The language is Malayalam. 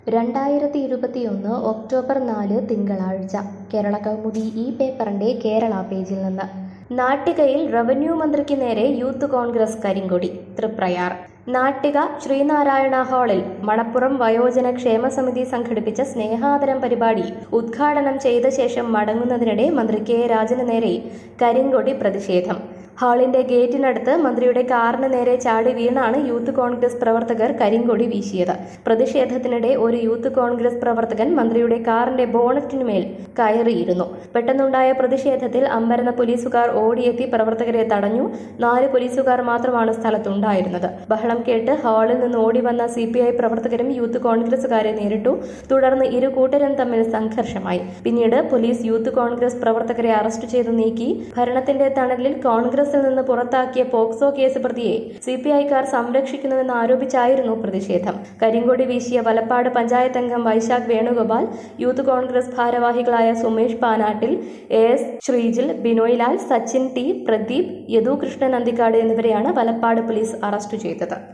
രണ്ടായിരത്തി ഇരുപത്തിയൊന്ന് ഒക്ടോബർ നാല് തിങ്കളാഴ്ച കേരള കൗമുദി ഈ പേപ്പറിന്റെ കേരള പേജിൽ നിന്ന് നാട്ടികയിൽ റവന്യൂ മന്ത്രിക്ക് നേരെ യൂത്ത് കോൺഗ്രസ് കരിങ്കൊടി തൃപ്രയാർ നാട്ടിക ശ്രീനാരായണ ഹാളിൽ മണപ്പുറം വയോജന ക്ഷേമ സമിതി സംഘടിപ്പിച്ച സ്നേഹാദരം പരിപാടി ഉദ്ഘാടനം ചെയ്ത ശേഷം മടങ്ങുന്നതിനിടെ മന്ത്രി കെ രാജന് നേരെ കരിങ്കൊടി പ്രതിഷേധം ഹാളിന്റെ ഗേറ്റിനടുത്ത് മന്ത്രിയുടെ കാറിന് നേരെ ചാടി വീണാണ് യൂത്ത് കോൺഗ്രസ് പ്രവർത്തകർ കരിങ്കൊടി വീശിയത് പ്രതിഷേധത്തിനിടെ ഒരു യൂത്ത് കോൺഗ്രസ് പ്രവർത്തകൻ മന്ത്രിയുടെ കാറിന്റെ ബോണറ്റിനുമേൽ കയറിയിരുന്നു പെട്ടെന്നുണ്ടായ പ്രതിഷേധത്തിൽ അമ്പരന്ന പോലീസുകാർ ഓടിയെത്തി പ്രവർത്തകരെ തടഞ്ഞു നാല് പോലീസുകാർ മാത്രമാണ് സ്ഥലത്തുണ്ടായിരുന്നത് ബഹളം കേട്ട് ഹാളിൽ നിന്ന് ഓടി വന്ന സി പി ഐ പ്രവർത്തകരും യൂത്ത് കോൺഗ്രസുകാരെ നേരിട്ടു തുടർന്ന് ഇരു കൂട്ടരും തമ്മിൽ സംഘർഷമായി പിന്നീട് പോലീസ് യൂത്ത് കോൺഗ്രസ് പ്രവർത്തകരെ അറസ്റ്റ് ചെയ്തു നീക്കി ഭരണത്തിന്റെ തണലിൽ കോൺഗ്രസിൽ നിന്ന് പുറത്താക്കിയ പോക്സോ കേസ് പ്രതിയെ സി പി ഐക്കാർ സംരക്ഷിക്കുന്നുവെന്ന് ആരോപിച്ചായിരുന്നു പ്രതിഷേധം കരിങ്കൊടി വീശിയ വലപ്പാട് പഞ്ചായത്ത് അംഗം വൈശാഖ് വേണുഗോപാൽ യൂത്ത് കോൺഗ്രസ് ഭാരവാഹികളായ Sumesh Panattil A S Sreejil Binoy Lal Sachin T Pradeep Yadu Krishnan Anthikad എന്നിവരെയാണ് വലപ്പാട് പോലീസ് അറസ്റ്റ് ചെയ്തത്